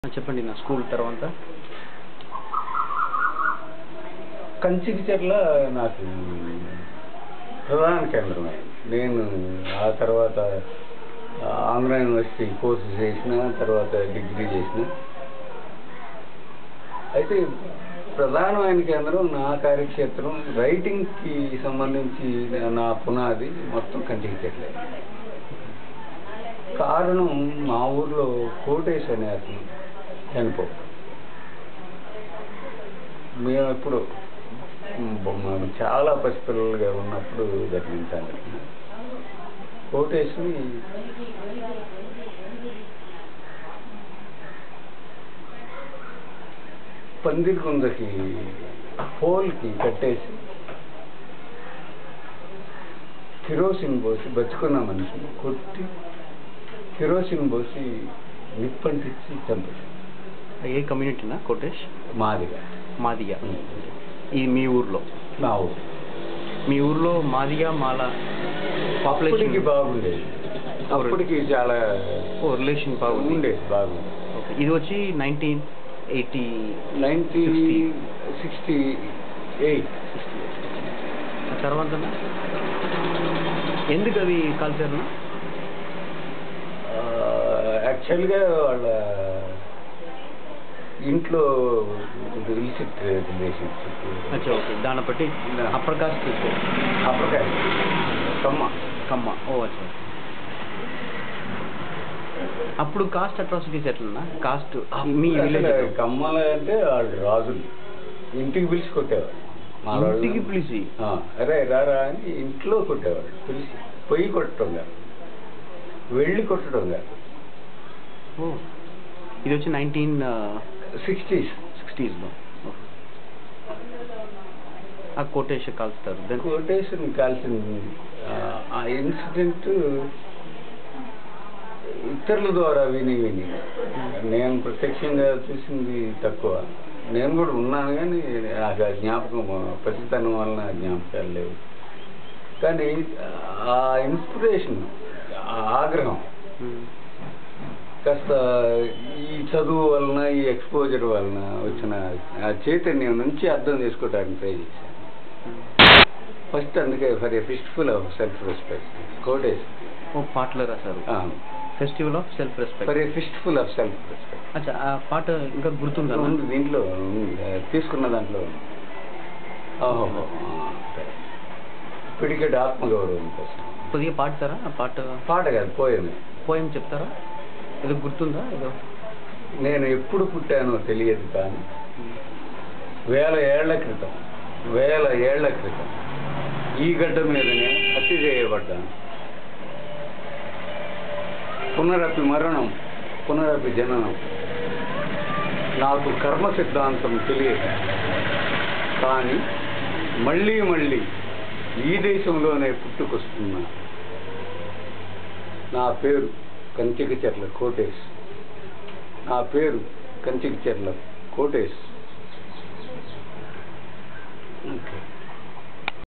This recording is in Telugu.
చెప్పండి నా స్కూల్ తర్వాత కంచికిచెర్ల నాకు ప్రధాన కేంద్రం అయింది నేను ఆ తర్వాత ఆంధ్ర యూనివర్సిటీ కోర్సు చేసిన తర్వాత డిగ్రీ చేసిన అయితే ప్రధానమైన కేంద్రం నా కార్యక్షేత్రం రైటింగ్కి సంబంధించి నా పునాది మొత్తం కంచికిచెర్లే కారణం మా ఊర్లో కోటేశ్ అనే అతను చనిపో మేము ఎప్పుడు మనం చాలా పసిపిల్లలుగా ఉన్నప్పుడు జరిగిన సంఘటన కోటేశ్వరి పందిరి కుందకి పోల్కి కట్టేసి కిరోసిన్ పోసి బతుకున్న మనిషిని కొట్టి కిరోసిన్ పోసి నిప్పంటించి చంపేసి ఏ కమ్యూనిటీనా కోటేష్ మాదిగా మాదిగా ఈ మీ ఊర్లో నా ఊరు మీ ఊర్లో మాదిగా మాల అప్పటికి పాపులేషన్ బాగుండేది అప్పటికి చాలా ఓ రిలేషన్ బాగుంది ఉండేది బాగుంది ఓకే ఇది వచ్చి nineteen eighty nineteen sixty eight తర్వాత ఎందుకు అవి కాల్చారు యాక్చువల్గా వాళ్ళ ఇంట్లో ఇల్సిట్ రిలేషన్షిప్ అచ్చా ఓకే దాన్ని బట్టి అప్పర్ కాస్ట్ అప్పటికే కమ్మ కమ్మ ఓ అచ్చా అప్పుడు కాస్ట్ అట్రాసిటీస్ ఎట్లన్నా కాస్ట్ మీ విలేజ్ అసలు కమ్మల అంటే వాళ్ళు రాజులు ఇంటికి పిలిచి కొట్టేవారు మా వాళ్ళు- ఇంటికి పిలిచి ఆ, అరే రారా అని ఇంట్లో కొట్టేవాడు పిలిచి పొయ్యి కొట్టడం కాదు వెళ్ళి కొట్టడం కాదు ఓ ఇది వచ్చి నైన్టీన్ సిక్స్టీస్ సిక్స్టీస్లో ఆ కోటేష్ కాల్స్తారు దాని కోటేషన్ కాల్సింది ఆ- ఆ ఇన్సిడెంట్ ఇతరుల ద్వారా విని విని నేను ప్రత్యక్షంగా చూసింది తక్కువ నేను కూడా ఉన్నాను కానీ నాకు ఆ జ్ఞాపకం ప్రసిద్ధనం వలన జ్ఞాపకాలు లేవు కానీ ఆ ఇన్స్పిరేషన్ ఆ ఆగ్రహం మ్మ్. కాస్త ఈ చదువు వలన ఈ ఎక్స్పోజర్ వలన వచ్చిన ఆ చైతన్యం నుంచి అర్థం చేసుకోవడానికి ట్రై చేశాను ఫస్ట్ అందుకే for a fistful of self respect quotes ఓ పాటలు రాశారు festival of self respect for a fistful of self respect అచ్చా ఆ పాట ఇంకా గుర్తుందా ఉంది దీంట్లో ఉంది. తీసుకున్న దాంట్లో ఉంది. ఓహో పిడికెడ్ ఆత్మగౌరవం కోసం కొద్దిగా పాడతారా ఆ పాట పాట కాదు పోయమే పోయం చెప్తారా ఏదో గుర్తుందా ఏదో నేను ఎప్పుడు పుట్టానో తెలియదు కానీ వేల ఏళ్ల క్రితం వేల ఏళ్ల క్రితం ఈ గడ్డ మీదనే హత్య చేయబడ్డాను పునరపి మరణం పునరపి జననం నాకు కర్మ సిద్ధాంతం తెలియదు కానీ మళ్ళీ మళ్ళీ ఈ దేశంలోనే పుట్టుకొస్తున్నా నా పేరు కంచికచెర్ల కోటేష్ నా పేరు కంచికచెర్ల కోటేష్ ఓకే